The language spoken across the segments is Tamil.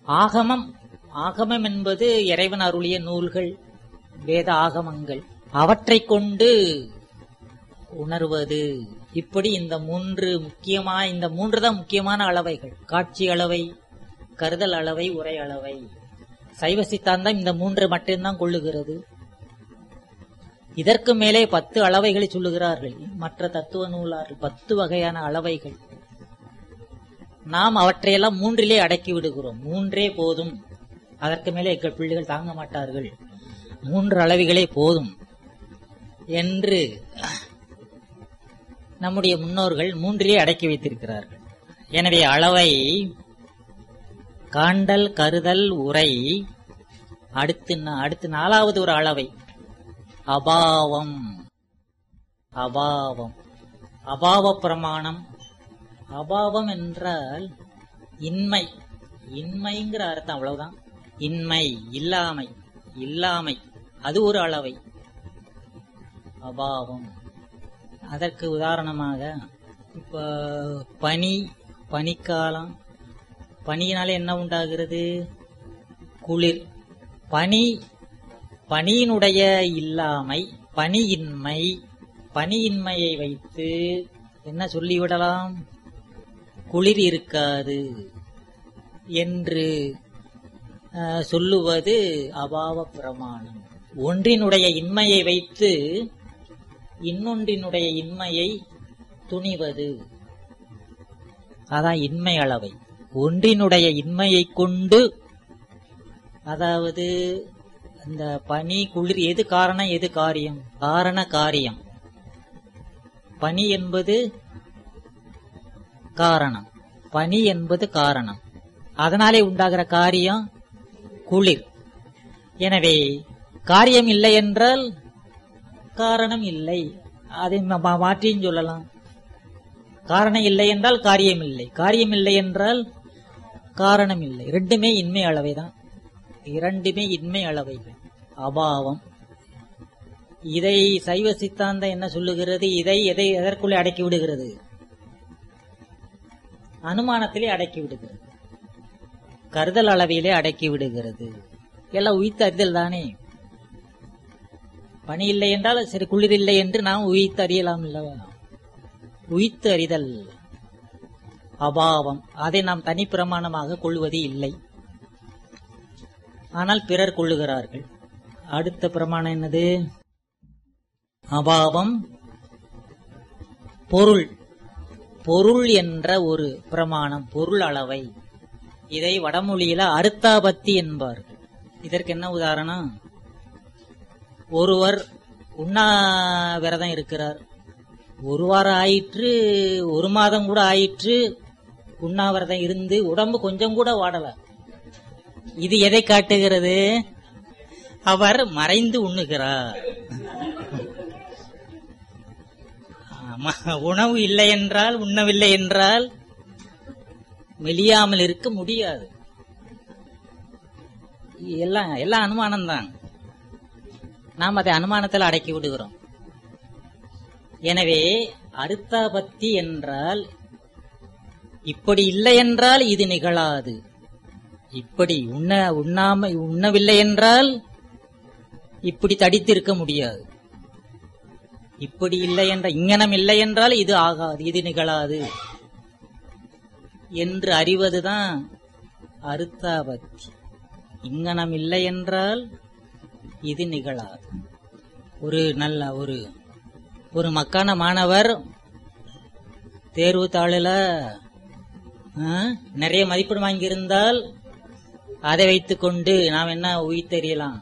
ஆகமம் ஆகமம் என்பது இறைவன் அருளிய நூல்கள் வேத ஆகமங்கள் அவற்றைக் கொண்டு உணர்வது இப்படி இந்த மூன்று முக்கியமா இந்த மூன்று தான் முக்கியமான அளவைகள் காட்சி அளவை கருதல் அளவை உரை அளவை சைவ சித்தாந்தம் இந்த மூன்று மட்டும்தான் கொள்ளுகிறது இதற்கு மேலே பத்து அளவைகளை சொல்லுகிறார்கள் மற்ற தத்துவ நூலார்கள் பத்து வகையான அளவைகள் நாம் அவற்றையெல்லாம் மூன்றிலே அடக்கி விடுகிறோம் மூன்றே போதும் அதற்கு மேலே எங்கள் பிள்ளைகள் தாங்க மாட்டார்கள் மூன்று அளவிகளே போதும் என்று நம்முடைய முன்னோர்கள் மூன்றிலே அடக்கி வைத்திருக்கிறார்கள் எனவே அளவை காண்டல் கருதல் உரை அடுத்து நா- அடுத்து நாலாவது ஒரு அளவை அபாவம் அபாவம் அபாவ பிரமாணம் அபாவம் என்றால் இன்மை இன்மைங்கிற அர்த்தம் அவ்வளவுதான் இன்மை இல்லாமை இல்லாமை அது ஒரு அளவை அபாவம் அதற்கு உதாரணமாக இப்ப பனி பனிக்காலம் பனியினாலே என்ன உண்டாகிறது குளிர் பனி பனியினுடைய இல்லாமை பனியின்மை பனியின்மையை வைத்து என்ன சொல்லிவிடலாம் குளிர் இருக்காது என்று அஹ், சொல்லுவது அபாவ பிரமாணம் ஒன்றினுடைய இன்மையை வைத்து இன்னொன்றினுடைய இன்மையை துணிவது அதான் இன்மை அளவை ஒன்றினுடைய இன்மையை கொண்டு அதாவது அந்த பனி குளிர் எது காரணம் எது காரியம் காரண காரியம் பனி என்பது காரணம் பனி என்பது காரணம் அதனாலே உண்டாகிற காரியம் குளிர் எனவே காரியம் இல்லை என்றால் காரணம் இல்லை அதை ம- மா- மாற்றியும் சொல்லலாம் காரணம் இல்லை என்றால் காரியம் இல்லை காரியம் இல்லை என்றால் காரணம் இல்லை ரெண்டுமே இன்மை அளவைதான் இரண்டுமே இன்மை அளவைகள் அபாவம் இதை சைவ சித்தாந்தம் என்ன சொல்லுகிறது இதை எதை எதற்குள்ளே அடக்கி விடுகிறது அனுமானத்திலே அடக்கி விடுகிறது கருதல் அளவிலே அடக்கி விடுகிறது எல்லாம் உயிர்த்த அறிதல் தானே பணி இல்லை என்றால் சரி குளிர் இல்லை என்று நாம் உயிர்த்து அறியலாம் அல்லவா உயிர்த்து அறிதல் அபாவம் அதை நாம் தனி பிரமாணமாக கொள்வது இல்லை ஆனால் பிறர் கொள்ளுகிறார்கள் அடுத்த பிரமாணம் என்னது அபாவம் பொருள் பொருள் என்ற ஒரு பிரமாணம் பொருள் அளவை இதை வடமொழியில அருத்தாபத்தி என்பார்கள் இதற்கு என்ன உதாரணம் ஒருவர் உண்ணா விரதம் இருக்கிறார் ஒரு வாரம் ஆயிற்று ஒரு மாதம் கூட ஆயிற்று உண்ணாவிரதம் இருந்து உடம்பு கொஞ்சம் கூட வாடல இது எதை காட்டுகிறது அவர் மறைந்து உண்ணுகிறார் ஆமா, உணவு இல்லை என்றால் உண்ணவில்லை என்றால் மெலியாமல் இருக்க முடியாது எல்லாம் எல்லாம் அனுமானம் தான் நாம் அதை அனுமானத்தில் அடக்கி விடுகிறோம் எனவே அருத்தாபத்தி என்றால் இப்படி இல்லை என்றால் இது நிகழாது இப்படி உண்ண உண்ணாம உண்ணவில்லை என்றால் இப்படி தடித்திருக்க முடியாது இப்படி இல்லை என்ற இங்கனம் இல்லை என்றால் இது ஆகாது இது நிகழாது என்று அறிவதுதான் அருத்தாபத்தி இங்கனம் இல்லை என்றால் இது நிகழாது ஒரு நல்ல ஒரு ஒரு மக்கான மாணவர் தேர்வு தாளில் நிறைய மதிப்பெண் வாங்கியிருந்தால் அதை வைத்துக்கொண்டு நாம் என்ன உயிர்த்தெறியலாம்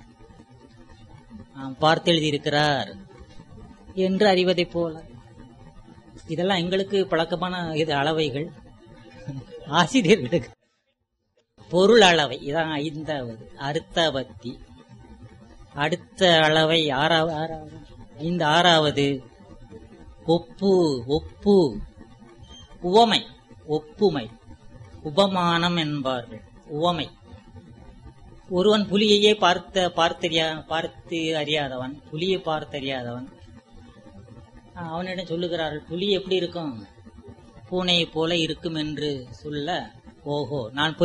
ஆம், பார்த்து எழுதியிருக்கிறார் என்று அறிவதைப் போல இதெல்லாம் எங்களுக்கு பழக்கமான இது அளவைகள் ஆசிரியர்களுக்கு பொருள் அளவை இதான் ஐந்தாவது அர்த்தபத்தி அடுத்த அளவை ஆறாவது ஆறாவது ஐந்து ஆறாவது ஒப்பு ஒப்பு உவமை ஒப்புமை உபமானம் என்பார்கள் உவமை ஒருவன் புலியையே பார்த்த பார்த்தறியா பார்த்து அறியாதவன் புலியை பார்த்தறியாதவன் ஆஹ், அவனிடம் சொல்லுகிறார்கள் புலி எப்படி இருக்கும் பூனையை போல இருக்கும் என்று சொல்ல ஓஹோ நான் போய்